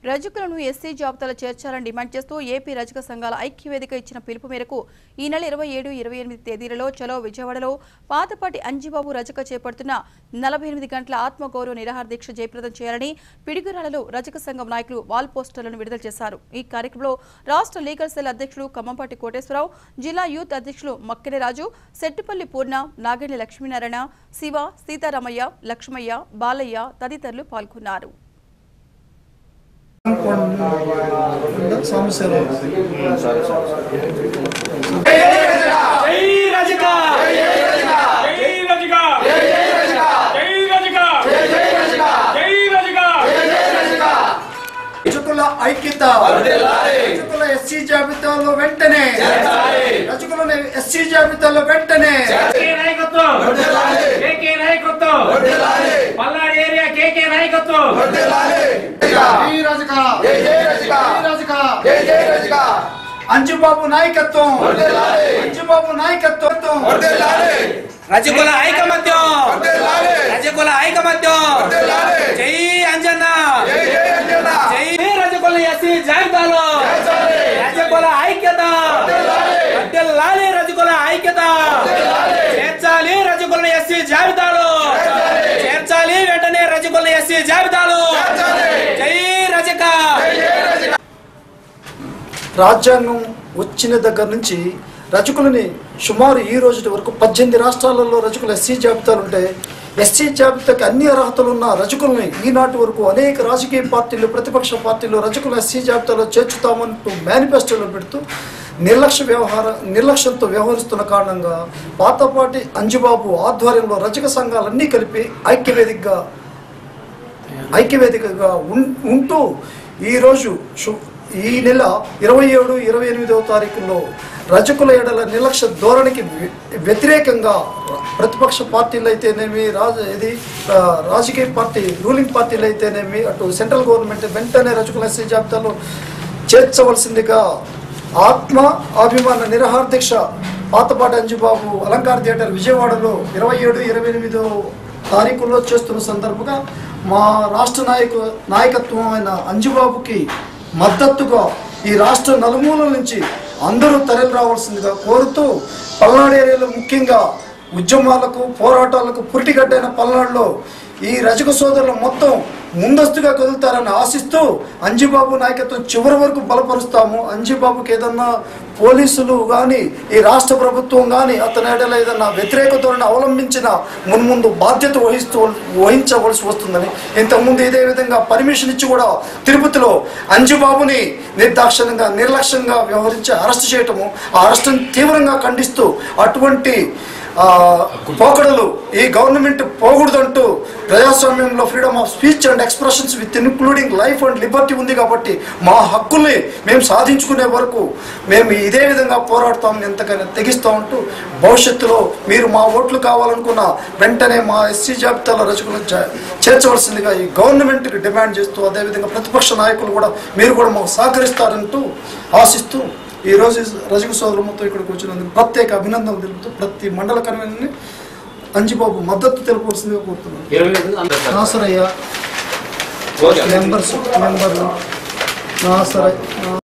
రజకులను SC జాబితాలో చేర్చాలని demand చేస్తూ ఏపీ రజక సంఘాల ఐక్యవేదిక ఇచ్చిన పిలుపు మేరకు ఈ నెల ఇరవై ఏడు ఇరవై ఎనిమిది తేదీలలో చలో విజయవాడలో పాతపాటి అంజిబాబు రజక చేపడుతున్న నలభై ఎనిమిది గంటల ఆత్మగౌరవ నిరాహార దీక్ష జయప్రదం చేయాలని పిడుగురాలలో రజక సంఘం నాయకులు వాల్ పోస్టర్లను విడుదల చేశారు ఈ కార్యక్రమంలో రాష్ట్ర లీగల్ సెల్ అధ్యక్షులు కమ్మంపాటి కోటేశ్వరరావు జిల్లా యూత్ అధ్యక్షులు మక్కెన రాజు సెట్టిపల్లి పూర్ణ నాగేంద్ర లక్ష్మీనారాయణ శివ సీతారామయ్య లక్ష్మయ్య బాలయ్య తదితరులు పాల్గొన్నారు సమస్యలు జై రజిక జై రజిక జై రజిక జై రజిక జై రజిక రజకుల ఐక్యత రజకుల ఎస్సీ జాబితాలో వెంటనే రజకుల ఎస్సీ జాబితాలో వెంటనే కేకే నాయకత్వం కేకే నాయకత్వం పల్నాడు ఏరియా కేకే నాయకత్వం జై రజక జై రజక అంజుబాబు నాయకత్వం అంజుబాబు నాయకత్వం రజకుల ఐకమత్యం రజకుల ఐకమత్యం జై అంజన్న జై రజకుల ఎస్సీ జాబితాలో రజకుల ఐక్యత వర్ధిల్లాలి రజకుల ఐక్యత చేర్చాలి రజకుల ఎస్సీ జాబితాలో చేర్చాలి వెంటనే రజకుల ఎస్సీ జాబితాలో జై రజక రాజ్యాంగం వచ్చిన దగ్గర నుంచి రజకులని సుమారు ఈ రోజు వరకు పద్దెనిమిది రాష్ట్రాలలో రజకుల ఎస్సీ జాబితాలు ఉంటాయి ఎస్సీ జాబితాకి అన్ని అర్హతలు ఉన్న రజకుల్ని ఈనాటి వరకు అనేక రాజకీయ పార్టీలు ప్రతిపక్ష పార్టీలు రజకుల ఎస్సీ జాబితాలో చేర్చుతామంటూ మేనిఫెస్టోలో పెడుతూ నిర్లక్ష్య వ్యవహార నిర్లక్ష్యంతో వ్యవహరిస్తున్న కారణంగా పాతపాటి అంజుబాబు ఆధ్వర్యంలో రజక సంఘాలన్నీ కలిపి ఐక్యవేదికగా ఐక్యవేదికగా ఉం- ఉంటూ ఈరోజు సు- ఈ నెల ఇరవై ఏడు ఇరవై ఎనిమిదవ తారీఖుల్లో రజకుల ఎడల నిర్లక్ష్య ధోరణికి వ్య- వ్యతిరేకంగా ప్రతిపక్ష పార్టీలు అయితేనేమి రాజ ఇది ఆ, రాజకీయ పార్టీ రూలింగ్ పార్టీలు అయితేనేమి అటు సెంట్రల్ గవర్నమెంట్ వెంటనే రజకుల ఎస్సీ జాబితాలో చేర్చవలసిందిగా ఆత్మ అభిమాన నిరహార దీక్ష పాతపాటి అంజుబాబు అలంకార థియేటర్ విజయవాడలో ఇరవై ఏడు ఇరవై ఎనిమిదో తారీఖుల్లో చేస్తున్న సందర్భంగా మా రాష్ట్ర నాయకు నాయకత్వం అయిన అంజుబాబుకి మద్దతుగా ఈ రాష్ట్ర నలుమూలల నుంచి అందరూ తరలి రావాల్సిందిగా కోరుతూ పల్నాడు ఏరియాలో ముఖ్యంగా ఉద్యమాలకు పోరాటాలకు పురిటిగడ్డైన పల్నాడులో ఈ రజక సోదరులు మొత్తం ముందస్తుగా కదులుతారని ఆశిస్తూ అంజిబాబు నాయకత్వం చివరి వరకు బలపరుస్తాము అంజిబాబుకి ఏదన్నా పోలీసులు కానీ ఈ రాష్ట్ర ప్రభుత్వం కానీ అతని ఏడల ఏదన్నా వ్యతిరేక ధోరణి అవలంబించిన మున్ముందు బాధ్యత వహిస్తూ వహించవలసి వస్తుందని ఇంతకుముందు ఇదే విధంగా పర్మిషన్ ఇచ్చి కూడా తిరుపతిలో అంజుబాబుని నిర్దాక్షిణ్యంగా నిర్లక్ష్యంగా వ్యవహరించి అరెస్ట్ చేయటము ఆ అరెస్టును తీవ్రంగా ఖండిస్తూ అటువంటి ఆ, పోకడలు ఈ గవర్నమెంట్ పోకూడదంటూ ప్రజాస్వామ్యంలో freedom of speech and expressions with including life and liberty ఉంది కాబట్టి మా హక్కుల్ని మేము సాధించుకునే వరకు మేము ఇదే విధంగా పోరాడతాం ఎంతకైనా తెగిస్తాం అంటూ భవిష్యత్తులో మీరు మా ఓట్లు కావాలనుకున్న వెంటనే మా ఎస్సీ జాబితాలో రచకులను చే- చేర్చవలసిందిగా ఈ గవర్నమెంట్కి డిమాండ్ చేస్తూ అదేవిధంగా ప్రతిపక్ష నాయకులు కూడా మీరు కూడా మాకు సహకరిస్తారంటూ ఆశిస్తూ ఈ రోజు రజక సోదరులు మొత్తం ఇక్కడికి వచ్చినందుకు ప్రత్యేక అభినందనలు తెలుపుతూ ప్రతి మండల కన్వీనర్ని అంజిబాబు మద్దతు తెలపవలసిందిగా కోరుతున్నాను నాసరయ్య మెంబర్స్ మెంబర్లు నాసరయ్య